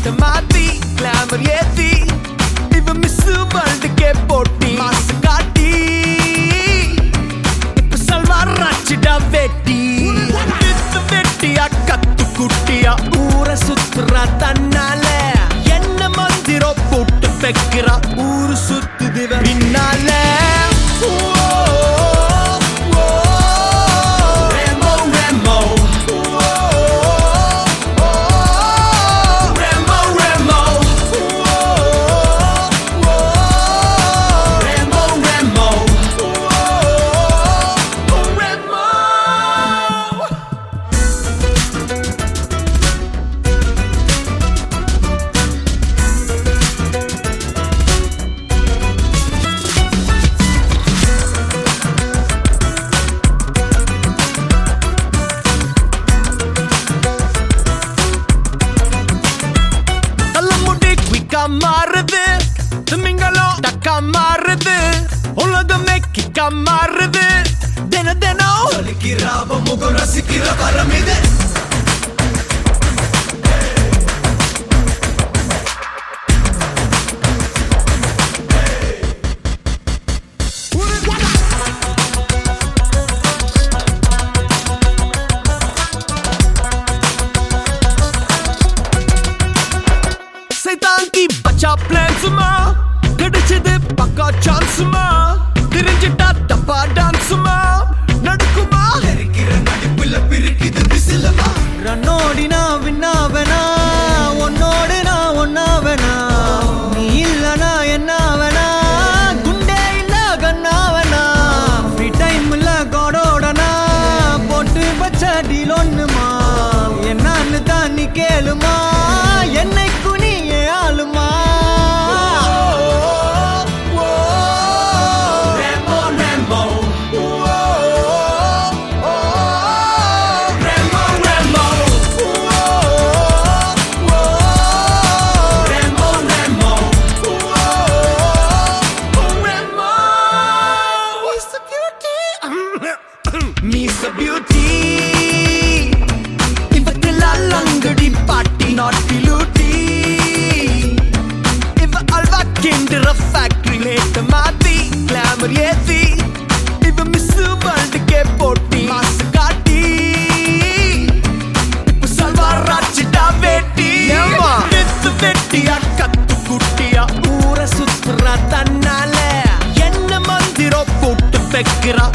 லேட்ட மாத்தி கிளாமர் ஏத்தி இவ மிஸ் வேர்ல்டுக்கே போட்டி மாசு காட்டி இப்ப சல்வார் ராச்சிடா வெட்டி வித்து வெட்டியா கத்து குட்டியா ஊரை சுத்துறா தன்னால என்ன மந்திரோ போட்டு வைக்கிறா ஊரு சுத்துது இவ பின்னால ஓ, ஓ, Remo, Remo. ஓ, ஓ, Remo, Remo. ஓ, ஓ, Remo, Remo. ஓ, Remo. தலைமுடி குயிக்கா மாறுது திமிங்கலம் டக்கா மாறுது உலகமே கிக்கா மாறுது தின தினம் ரசிக்கிறாவ முகம் ரசிக்கிற வரம் இது சைதாங்கி பச்சா பிளான்ஸுமா கிடைச்சது பக்கா சான்ஸுமா தெரிஞ்சிட்டா தப்பா டான்ஸுமா நடக்குமா இருக்கிற நடிப்புல பிரிக்குது விசிலமா ரன்னோடி நான் விண்ணாவனா உன்னோடு நான் ஒன்னாவனா நீ இல்லனா என்னாவனா குண்டே இல்ல கண்ணாவனா ஃப்ரீ டைம்ல கோடோடனா போட்டு வச்ச டீல் ஒண்ணுமா என்னன்னு தான் நீ கேளுமா என்னைக்கு நீ ஏன் ஆளுமா Remo, Remo. Remo, Remo. Remo, Remo. Miss a beauty இவற்றெல்லாம் Angadi பாட்டி நாட்டி லூட்டி இவ அல்வா கிண்டுற ஃபேக்டரி லேட்ட மாத்தி கிளாமர் ஏத்தி இவ மிஸ் வேர்ல்டுக்கே போட்டி மாசு காட்டி இப்ப சல்வார் ராச்சிட்டா வேட்டி வித்து வெட்டியா கத்து குட்டியா ஊரை சுத்துறா தன்னால என்ன மந்திரோ போட்டு வைக்கிறா